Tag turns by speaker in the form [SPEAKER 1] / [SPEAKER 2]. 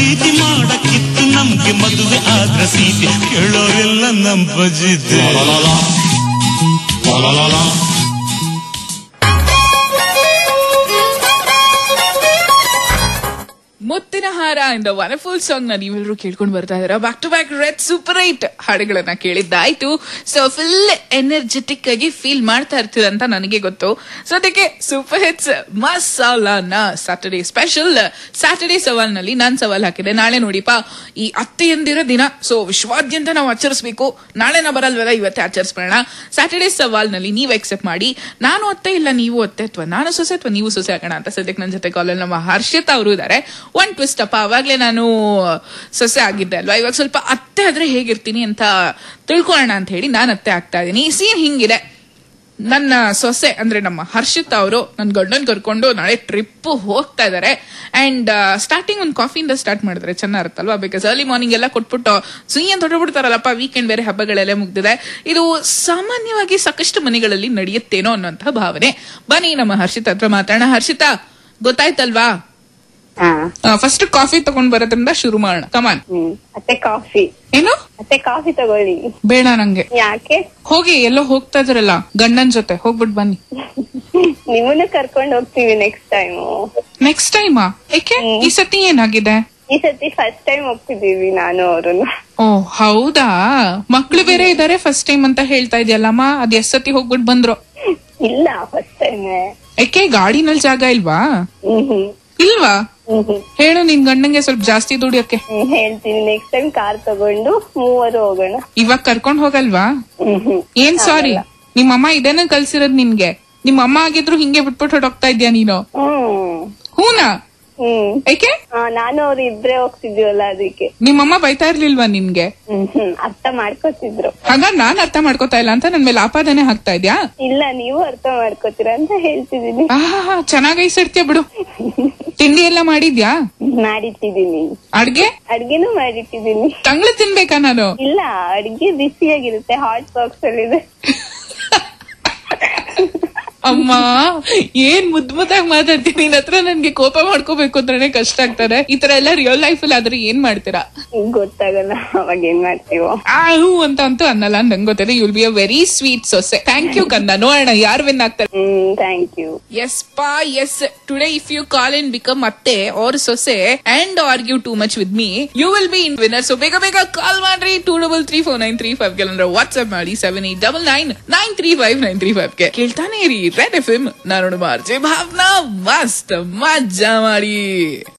[SPEAKER 1] ಪ್ರೀತಿ ಮಾಡಕ್ಕಿತ್ತು ನಮ್ಗೆ ಮದುವೆ ಆದ್ರ ಸೀತೆ ಕೇಳೋರೆಲ್ಲ ನಮ್ ಬಜಿದೆ
[SPEAKER 2] ಮುತ್ತಿನ ಹಾರ ಇಂದ ವಂಡರ್ಫುಲ್ ಸಾಂಗ್ ನ ನೀವೆಲ್ಲರೂ ಕೇಳ್ಕೊಂಡು ಬರ್ತಾ ಇದ್ದೀರಾ back to back red super eight ಹಾಡುಗಳನ್ನ ಕೇಳಿದ್ದಾಯ್ತು ಸೊ ಫುಲ್ ಎನರ್ಜೆಟಿಕ್ ಆಗಿ ಫೀಲ್ ಮಾಡ್ತಾ ಇರ್ತೀರ ಅಂತ ನನಗೆ ಗೊತ್ತು ಸೊ ಅದಕ್ಕೆ ಸೂಪರ್ ಹಿಟ್ಸ್ ಮಸಾಲಾನ ಸ್ಯಾಟರ್ಡೇ ಸ್ಪೆಷಲ್ ಸ್ಯಾಟರ್ಡೇ ಸವಾಲ್ ನಲ್ಲಿ ನಾನ್ ಸವಾಲ್ ಹಾಕಿದೆ ನಾಳೆ ನೋಡಿಪ್ಪ ಈ ಅತ್ತೆಯಂದಿರ ದಿನ ಸೊ ವಿಶ್ವಾದ್ಯಂತ ನಾವು ಆಚರಿಸಬೇಕು ನಾಳೆ ನಾ ಬರಲ್ವಲ್ಲ ಇವತ್ತೇ ಆಚರಿಸ್ಬೇಡ ಸ್ಯಾಟರ್ಡೇ ಸವಾಲ್ ನಲ್ಲಿ ನೀವು ಎಕ್ಸೆಪ್ಟ್ ಮಾಡಿ ನಾನು ಅತ್ತೆ ಇಲ್ಲ ನೀವು ಅತ್ತೆ ಅಥವಾ ನಾನು ಸೊಸೆ ಅಥವಾ ನೀವು ಸೊಸೆ ಹಾಕೋಣ ಅಂತ ಸದ್ಯಕ್ಕೆ ನನ್ನ ಜೊತೆ ಕಾಲಲ್ಲಿ ನಮ್ಮ ಹರ್ಷಿತ್ ಅವರು ಇದ್ದಾರೆ ಒನ್ ಟ್ವಿಸ್ಟ್ ಅಪ್ಪ ಅವಾಗ್ಲೇ ನಾನು ಸೊಸೆ ಆಗಿದ್ದೆ ಅಲ್ವಾ ಇವಾಗ ಸ್ವಲ್ಪ ಅತ್ತೆ ಆದ್ರೆ ಹೇಗಿರ್ತೀನಿ ಅಂತ ತಿಳ್ಕೊಳ್ಳೋಣ ಅಂತ ಹೇಳಿ ನಾನು ಅತ್ತೆ ಆಗ್ತಾ ಇದ್ದೀನಿ ಸೀನ್ ಹಿಂಗಿದೆ ನನ್ನ ಸೊಸೆ ಅಂದ್ರೆ ನಮ್ಮ ಹರ್ಷಿತ್ ಅವರು ನನ್ನ ಗಂಡನ್ ಕರ್ಕೊಂಡು ನಾಳೆ ಟ್ರಿಪ್ ಹೋಗ್ತಾ ಇದಾರೆ ಅಂಡ್ ಸ್ಟಾರ್ಟಿಂಗ್ ಒಂದು ಕಾಫಿಯಿಂದ ಸ್ಟಾರ್ಟ್ ಮಾಡಿದ್ರೆ ಚೆನ್ನಾಗಿರುತ್ತಲ್ವಾ ಬಿಕಾಸ್ ಅರ್ಲಿ ಮಾರ್ನಿಂಗ್ ಎಲ್ಲ ಕೊಟ್ಬಿಟ್ಟು ಸುಯಿ ಅಂತ ಹೊರಬಿಡ್ತಾರಲ್ಲಪ್ಪ ವೀಕೆಂಡ್ ಬೇರೆ ಹಬ್ಬಗಳೆಲ್ಲ ಮುಗ್ದಿದೆ ಇದು ಸಾಮಾನ್ಯವಾಗಿ ಸಾಕಷ್ಟು ಮನೆಗಳಲ್ಲಿ ನಡೆಯುತ್ತೇನೋ ಅನ್ನೋಂಥ ಭಾವನೆ ಬನ್ನಿ ನಮ್ಮ ಹರ್ಷಿತ್ ಹತ್ರ ಮಾತಾಡೋಣ ಹರ್ಷಿತಾ ಗೊತ್ತಾಯ್ತಲ್ವಾ
[SPEAKER 3] ಹಾ
[SPEAKER 2] ಫಸ್ಟ್ ಕಾಫಿ ತಗೊಂಡ್ ಬರೋದ್ರಿಂದ ಶುರು ಮಾಡೋಣ ಕಮಾನ್
[SPEAKER 3] ಹ್ಮ್ ಮತ್ತೆ ಕಾಫಿ
[SPEAKER 2] ಏನು
[SPEAKER 3] ಮತ್ತೆ ಕಾಫಿ ತಗೊಳ್ಳಿ
[SPEAKER 2] ಬೇಡ ನಂಗೆ
[SPEAKER 3] ಯಾಕೆ
[SPEAKER 2] ಹೋಗಿ ಎಲ್ಲೋ ಹೋಗ್ತಾ ಇದ್ರಲ್ಲ ಗಂಡನ್ ಜೊತೆ ಹೋಗ್ಬಿಟ್ ಬನ್ನಿ
[SPEAKER 3] ನಿಮ್ಮನ್ನು ಕರ್ಕೊಂಡು ಹೋಗ್ತೀವಿ ನೆಕ್ಸ್ಟ್ ಟೈಮ್
[SPEAKER 2] ನೆಕ್ಸ್ಟ್ ಟೈಮಾ ಏಕೆ ಈ ಸತಿ ಏನಾಗಿದೆ
[SPEAKER 3] ಈ ಸತಿ ಫಸ್ಟ್ ಟೈಮ್ ಹೋಗ್ತಿದೀವಿ ನಾನು ಅವ್ರನ್ನು
[SPEAKER 2] ಓ ಹೌದಾ ಮಕ್ಳು ಬೇರೆ ಇದಾರೆ ಫಸ್ಟ್ ಟೈಮ್ ಅಂತ ಹೇಳ್ತಾ ಇದೆಯಲ್ಲಮ್ಮ ಅದ್ ಎಷ್ಟ್ ಸತಿ ಹೋಗ್ಬಿಟ್ ಬಂದ್ರು
[SPEAKER 3] ಇಲ್ಲ ಫಸ್ಟ್ ಟೈಮ್
[SPEAKER 2] ಏಕೆ ಗಾಡಿನಲ್ಲಿ ಜಾಗ ಇಲ್ವಾ
[SPEAKER 3] ಹ್ಮ್ ಹ್ಮ್
[SPEAKER 2] ಇಲ್ವಾ
[SPEAKER 3] ಹ್ಮ್ ಹ್ಮ್
[SPEAKER 2] ಹೇಳು ನಿನ್ ಗಂಡಂಗೆ ಸ್ವಲ್ಪ ಜಾಸ್ತಿ ದುಡಿಯಕ್ಕೆ
[SPEAKER 3] ಹ್ಮ್, ಹೇಳ್ತೀನಿ ನೆಕ್ಸ್ಟ್ ಟೈಮ್ ಕಾರ್ ತಗೊಂಡು ಮೂವರು ಹೋಗೋಣ
[SPEAKER 2] ಇವಾಗ ಕರ್ಕೊಂಡ್ ಹೋಗಲ್ವಾ
[SPEAKER 3] ಹ್ಮ್ ಹ್ಮ್
[SPEAKER 2] ಏನ್ ಸಾರಿ ನಿಮ್ಮಮ್ಮ ಇದೇನ ಕಲ್ಸಿರೋದ್ ನಿನ್ಗೆ ನಿಮ್ಮ ಅಮ್ಮ ಆಗಿದ್ರು ಹಿಂಗೆ ಬಿಟ್ಬಿಟ್ಟು ಹೊಡೋಗ್ತಾ ಇದ್ಯಾ ನೀನು
[SPEAKER 3] ಹ್ಮ್
[SPEAKER 2] ಹೂನಾ
[SPEAKER 3] ಹ್ಮ್
[SPEAKER 2] ಏಕೆ
[SPEAKER 3] ಆ, ನಾನು ಅವ್ರು ಇಬ್ರೇ ಹೋಗ್ತಿದ್ವಲ್ಲ ಅದಕ್ಕೆ
[SPEAKER 2] ನಿಮ್ಮಮ್ಮ ಬೈತಾ ಇರ್ಲಿಲ್ವಾ ನಿನ್ಗೆ
[SPEAKER 3] ಹ್ಮ್ ಹ್ಮ್ ಅರ್ಥ ಮಾಡ್ಕೊತಿದ್ರು
[SPEAKER 2] ಹಾಗಾದ್ರೆ ನಾನ್ ಅರ್ಥ ಮಾಡ್ಕೋತಾ ಇಲ್ಲ ಅಂತ ನನ್ ಮೇಲೆ ಆಪಾದನೆ ಹಾಕ್ತಾ ಇದ್ಯಾ
[SPEAKER 3] ಇಲ್ಲ ನೀವು ಅರ್ಥ ಮಾಡ್ಕೋತೀರಾ ಅಂತ ಹೇಳ್ತಿದೀನಿ
[SPEAKER 2] ಆಹಾ ಚೆನ್ನಾಗ್ ಐಸಿಡ್ತೀಯ ಬಿಡು ತಿಂಡಿ ಎಲ್ಲ ಮಾಡಿದ್ಯಾ
[SPEAKER 3] ಮಾಡಿಟ್ಟಿದೀನಿ
[SPEAKER 2] ಅಡ್ಗೆ
[SPEAKER 3] ಅಡ್ಗೆನೂ ಮಾಡಿಟ್ಟಿದೀನಿ
[SPEAKER 2] ತಂಗ್ಳು ತಿನ್ಬೇಕಾ ನಾನು
[SPEAKER 3] ಇಲ್ಲ ಅಡ್ಗೆ ಬಿಸಿಯಾಗಿರುತ್ತೆ ಹಾಟ್ ಬಾಕ್ಸ್ ಅಲ್ಲಿ ಇದೆ
[SPEAKER 2] ಅಮ್ಮ ಏನ್ ಮುದ್ ಮುದ್ದಾಗಿ ಮಾತಾಡ್ತೀನಿ ನಿನ್ ಹತ್ರ ನನ್ಗೆ ಕೋಪ ಮಾಡ್ಕೋಬೇಕು ಅಂತಾನೆ ಕಷ್ಟ ಆಗ್ತದೆ ಈ ತರ ಎಲ್ಲ ರಿಯಲ್ ಲೈಫ್ ಅಲ್ಲಿ ಆದ್ರೆ ಏನ್ ಮಾಡ್ತೀರಾ
[SPEAKER 3] ಗೊತ್ತಾಗಲ್ಲ ಅವಾಗ ಏನ್ ಮಾಡ್ತೀವೋ
[SPEAKER 2] ಆ ಹೂ ಅಂತ ಅಂತೂ ಅನ್ನಲ್ಲ ನಂಗೆ ಗೊತ್ತಿದೆ you'll be a very sweet ಸೊಸೆ ಥ್ಯಾಂಕ್ ಯು ಕಂದ ನೋಡೋಣ ಯಾರು ವಿನ್ ಆಗ್ತಾರೆ
[SPEAKER 3] ಹ್ಮ್ ಥ್ಯಾಂಕ್ ಯು
[SPEAKER 2] ಎಸ್ ಪಾ yes today if you call and become ಅತ್ತೆ ಆರ್ ಸೊಸೆ and argue too much with me you will be in winner so ಬೇಗ ಬೇಗ ಕಾಲ್ ಮಾಡ್ರಿ two double three four nine three five ಅಂದ್ರೆ WhatsApp ಮಾಡಿ seven eight double nine nine three five nine three five ಗೆ ಕೇಳ್ತಾನೆ ಇರಿ red F M ನಾನು ಮಾರ್ಜೆ ಭಾವನಾ ಮಸ್ತ್ ಮಜಾ ಮಾಡಿ